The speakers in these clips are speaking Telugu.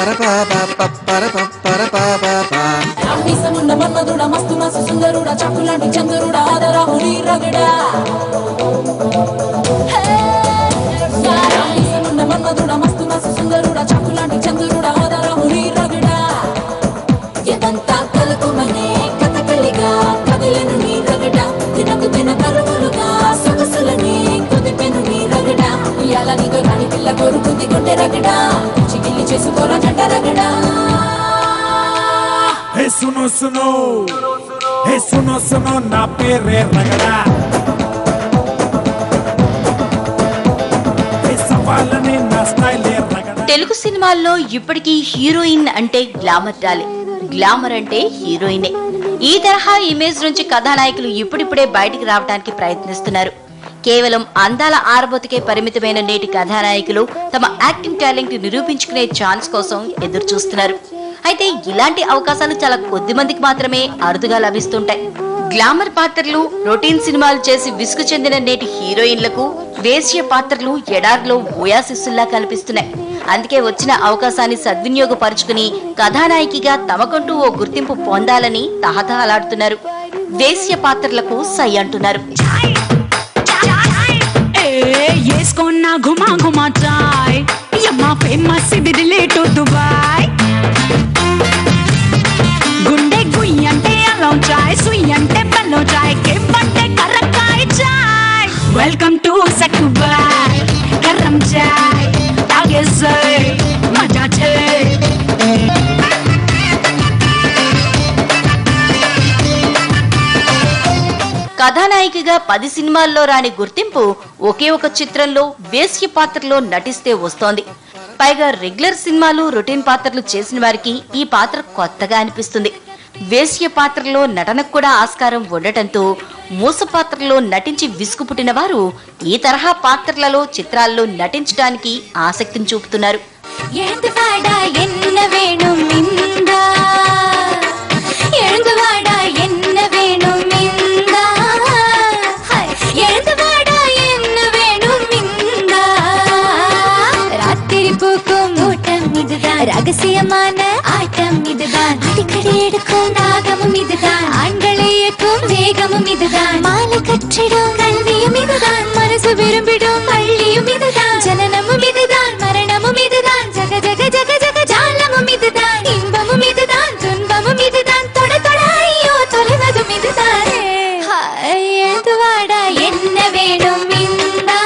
మీసమున్న మన్మధుడ మస్తు మస్తు సుందరుడ చక్కులాంటి చంద్రుడ ఆదరాహుని రగడా మీసమున్న మన్మధుడ మస్తు మస్తు సుందరుడ చక్కులాంటి చంద్రుడ ఆదరాహుని రగడా ఎదంతా కలుకుమనే కథకలిగా కదిలెను నీ రగడ తినకు తిన కరువులుగా సొగసులని కుదిపెను నీ రగడ ఇయాల నీతో రాని పిల్ల కొరుకుంది గుండె రగడ చిగిల్లి చేసుకోరా జంట రగడా హే సునో సునో హే సునో సునో నా పేరే రగడా హే సవాలని నా స్టైలే రగడా తెలుగు సినిమాల్లో ఇప్పటికీ హీరోయిన్ అంటే గ్లామర్ డాలే గ్లామర్ అంటే హీరోయినే ఈ తరహా ఇమేజ్ నుంచి కథానాయకులు ఇప్పుడిప్పుడే బయటికి రావడానికి ప్రయత్నిస్తున్నారు కేవలం అందాల ఆరబోతికే పరిమితమైన నేటి కథానాయకులు తమ యాక్టింగ్ టాలెంట్ నిరూపించుకునే ఛాన్స్ కోసం ఎదురు చూస్తున్నారు అయితే ఇలాంటి అవకాశాలు చాలా కొద్ది మందికి మాత్రమే అరుదుగా లభిస్తుంటాయి గ్లామర్ పాత్రలు రొటీన్ సినిమాలు చేసి విసుగు చెందిన నేటి హీరోయిన్లకు వేశ్య పాత్రలు ఎడార్లో ఓయాసిస్సుల్లా కనిపిస్తున్నాయి అందుకే వచ్చిన అవకాశాన్ని సద్వినియోగపరుచుకుని కథానాయికగా తమకంటూ ఓ గుర్తింపు పొందాలని తహతహలాడుతున్నారు వేశ్య పాత్రలకు సై అంటున్నారు వేసుకున్న ఘుమా ఘుమా చాయ్ యమ్మా ఫేమస్ ఇది రిలేటు దుబాయ్ గుండె గుయ్యి అంటే అల్లం చాయ్ సుయ్యి అంటే బెల్లం చాయ్ కెఫ్ అంటే కర్రకాయ చాయ్ వెల్కమ్ టు సక్కుబాయ్ కర్రం చాయ్ తాగేసే మజా చాయ్ కథానాయికగా పది సినిమాల్లో రాని గుర్తింపు ఒకే ఒక చిత్రంలో వేశ్య పాత్రలో నటిస్తే వస్తోంది పైగా రెగ్యులర్ సినిమాలు రొటీన్ పాత్రలు చేసిన వారికి ఈ పాత్ర కొత్తగా అనిపిస్తుంది వేశ్య పాత్రలో నటనకు కూడా ఆస్కారం ఉండటంతో మూస పాత్రలో నటించి విసుగు పుట్టిన వారు ఈ తరహా పాత్రలలో చిత్రాల్లో నటించడానికి ఆసక్తిని చూపుతున్నారు எழுந்துவாட என்ன வேணும் இந்தா எழுந்துவாட என்ன வேணும் இந்தா ஹாய், எழுந்துவாட என்ன வேணும் இந்தா ராத்திரி பூக்கும் கூட்டம் இதுதான் ரகசியமான ஆட்டம் இதுதான் அடிக்கடி எடுக்கும் தாகமும் இதுதான் ஆண்களை இயக்கும் வேகமும் இதுதான் மாலை கற்றிடும் கல்வியும் இதுதான் மனசு விரும்பிடும் பள்ளியும் இதுதான் ஜனனமும் இதுதான் மரணமும் இதுதான் ஜக ஜக ஜக ஜக ஜாலமும் இதுதான் இன்பமும் இதுதான் துன்பமும் இதுதான் தொட தொட ஐயோ தொலைவதும் இதுதான் எழுதுவாடா என்ன வேணும் இந்தா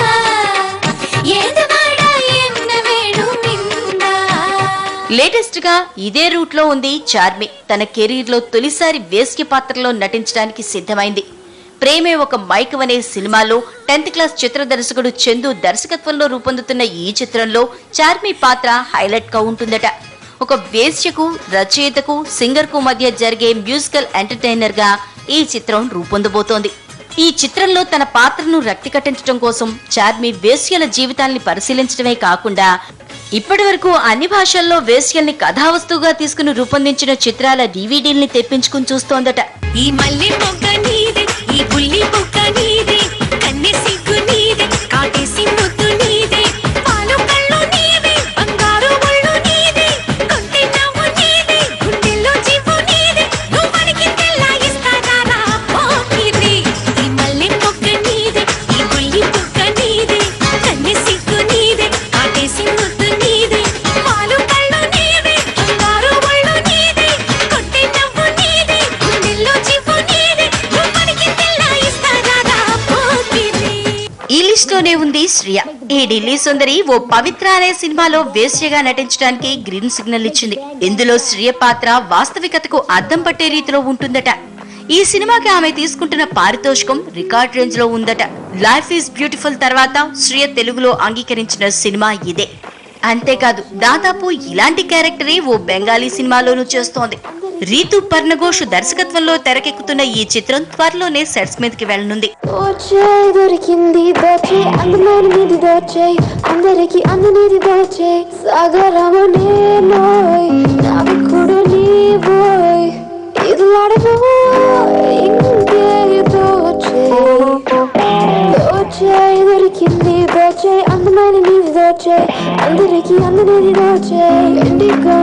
எழுதுவாடா என்ன வேணும் இந்தா లేటెస్ట్ గా ఇదే రూట్ లో ఉంది చార్మి తన కెరీర్ లో తొలిసారి వేశ్య పాత్రలో నటించడానికి సిద్ధమైంది ప్రేమే ఒక మైక్ అనే సినిమాలో టెన్త్ క్లాస్ చిత్ర దర్శకుడు చందు దర్శకత్వంలో రూపొందుతున్న ఈ చిత్రంలో చార్మి పాత్ర హైలైట్ గా ఉంటుందట ఒక వేశ్యకు రచయితకు సింగర్ కు మధ్య జరిగే మ్యూజికల్ ఎంటర్టైనర్ గా ఈ చిత్రం రూపొందబోతోంది ఈ చిత్రంలో తన పాత్రను రక్తి కట్టించడం కోసం చార్మి వేశ్యల జీవితాల్ని పరిశీలించడమే కాకుండా ఇప్పటి వరకు అన్ని భాషల్లో వేశ్యల్ని కథావస్తువుగా తీసుకుని రూపొందించిన చిత్రాల డివిడీల్ని తెప్పించుకుని చూస్తోందట ఈ మల్లె మొగ్గ నీదే ఈ బుల్లి బుగ్గ నీదే కన్నె సిగ్గు నీదే కాటేసి ముద్దు నీదే పాలు కళ్ళు నీవే బంగారు ఒళ్ళు నీదే కొంటె నవ్వు నీదే గుండెల్లో జీవు నీదే నువ్వడికి తెల్లాయిస్తాదారా పోకిరి ఈ మల్లె మొగ్గ నీదే ఈ బుల్లి బుగ్గ నీదే కన్నె సిగ్గు నీదే కాటేసి ముద్దు నీదే పాలు కళ్ళు నీవే బంగారు ఒళ్ళు నీదే కొంటె నవ్వు నీదే గుండెల్లో జీవు నీదే నువ్వడికి తెల్లాయిస్తాదారా పోకిరి ఈ లిస్ట్ లోనే ఉంది శ్రియ ఈ ఢిల్లీ సుందరి ఓ పవిత్ర అనే సినిమాలో వేశ్యగా నటించడానికి గ్రీన్ సిగ్నల్ ఇచ్చింది ఇందులో శ్రియ పాత్ర వాస్తవికతకు అద్దం పట్టే రీతిలో ఉంటుందట ఈ సినిమాకి ఆమె తీసుకుంటున్న పారితోషికం రికార్డ్ రేంజ్ లో ఉందట లైఫ్ ఈజ్ బ్యూటిఫుల్ తర్వాత శ్రియ తెలుగులో అంగీకరించిన సినిమా ఇదే అంతేకాదు దాదాపు ఇలాంటి క్యారెక్టరే ఓ బెంగాలీ సినిమాలోనూ చేస్తోంది రీతు పర్ణఘోష్ దర్శకత్వంలో తెరకెక్కుతున్న ఈ చిత్రం త్వరలోనే సెట్స్ మీదకి వెళ్లనుంది దోచే దొరికింది దోచే అందమైన మీది దోచే అందరికి అందనిది దోచే సాగరము నేనోయ్ నావికుడు నీవోయ్ ఇదిలాడబోయ్ ఇంకే దోచే దోచే దొరికింది దోచే అందమైన మీది దోచే అందరికి అందనిది దోచే ఇండిగో